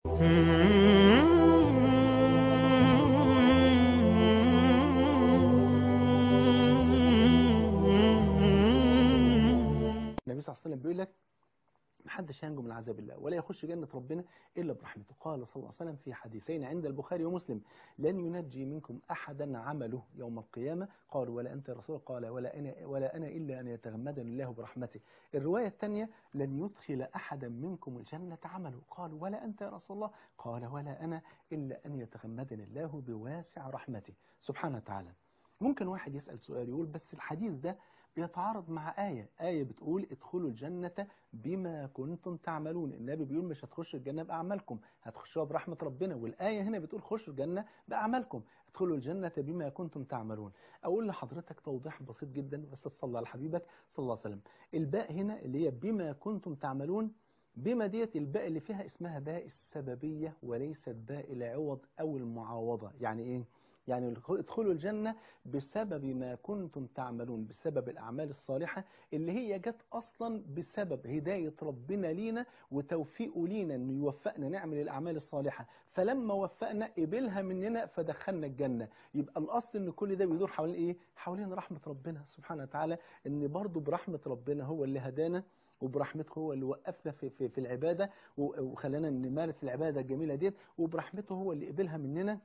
النبي صلى الله عليه وسلم بيقول لك محدش هينجو من عذاب الله ولا يخش جنة ربنا إلا برحمته قال صلى الله عليه وسلم في حديثين عند البخاري ومسلم لن ينجي منكم أحدا عمله يوم القيامة قال ولا أنت يا رسول قال ولا أنا, ولا أنا إلا أن يتغمدني الله برحمته الرواية الثانية لن يدخل أحدا منكم الجنة عمله قال ولا أنت يا رسول الله قال ولا أنا إلا أن يتغمدني الله بواسع رحمته سبحانه وتعالى ممكن واحد يسأل سؤال يقول بس الحديث ده بيتعارض مع آية آية بتقول ادخلوا الجنة بما كنتم تعملون النبي بيقول مش هتخشوا الجنة بأعمالكم هتخشوها برحمة ربنا والآية هنا بتقول خشوا الجنة بأعمالكم ادخلوا الجنة بما كنتم تعملون أقول لحضرتك توضيح بسيط جدا بس تصلى على حبيبك صلى الله عليه وسلم الباء هنا اللي هي بما كنتم تعملون بما ديت الباء اللي فيها اسمها باء السببية وليست باء العوض أو المعاوضة يعني إيه؟ يعني ادخلوا الجنة بسبب ما كنتم تعملون بسبب الأعمال الصالحة اللي هي جت أصلا بسبب هداية ربنا لينا وتوفيقه لينا أنه يوفقنا نعمل الأعمال الصالحة فلما وفقنا قبلها مننا فدخلنا الجنة يبقى الأصل أن كل ده بيدور حوالين إيه؟ حوالين رحمة ربنا سبحانه وتعالى أن برضو برحمة ربنا هو اللي هدانا وبرحمته هو اللي وقفنا في, في, في العبادة وخلانا نمارس العبادة الجميلة ديت وبرحمته هو اللي قبلها مننا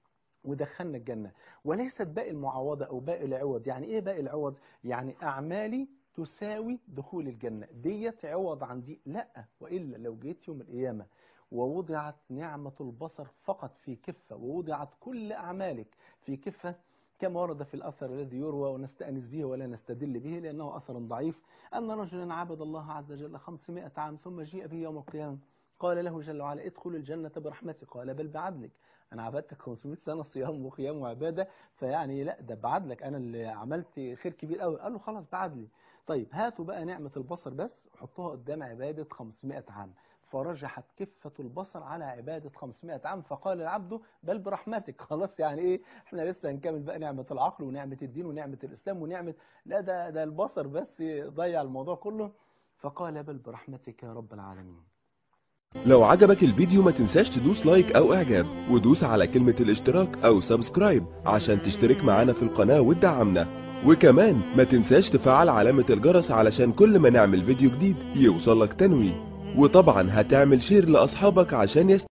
ودخلنا الجنة وليست باقي المعاوضة أو باقي العوض يعني إيه باقي العوض يعني أعمالي تساوي دخول الجنة ديت عوض عن دي لا وإلا لو جيت يوم القيامة ووضعت نعمة البصر فقط في كفة ووضعت كل أعمالك في كفة كما ورد في الأثر الذي يروى ونستأنس به ولا نستدل به لأنه أثر ضعيف أن رجلا عبد الله عز وجل 500 عام ثم جيء به يوم القيامة قال له جل وعلا ادخل الجنة برحمتي قال بل بعدلك أنا عبدتك 500 سنة صيام وقيام وعبادة فيعني لا ده بعدلك أنا اللي عملت خير كبير قوي قال له خلاص بعدلي طيب هاتوا بقى نعمة البصر بس حطوها قدام عبادة 500 عام فرجحت كفة البصر على عبادة 500 عام فقال العبد بل برحمتك خلاص يعني ايه احنا لسه هنكمل بقى نعمة العقل ونعمة الدين ونعمة الإسلام ونعمة لا ده, ده البصر بس ضيع الموضوع كله فقال بل برحمتك يا رب العالمين لو عجبك الفيديو ما تنساش تدوس لايك او اعجاب ودوس على كلمة الاشتراك او سبسكرايب عشان تشترك معانا في القناة وتدعمنا وكمان ما تنساش تفعل علامة الجرس علشان كل ما نعمل فيديو جديد يوصلك تنويه وطبعا هتعمل شير لاصحابك عشان يست...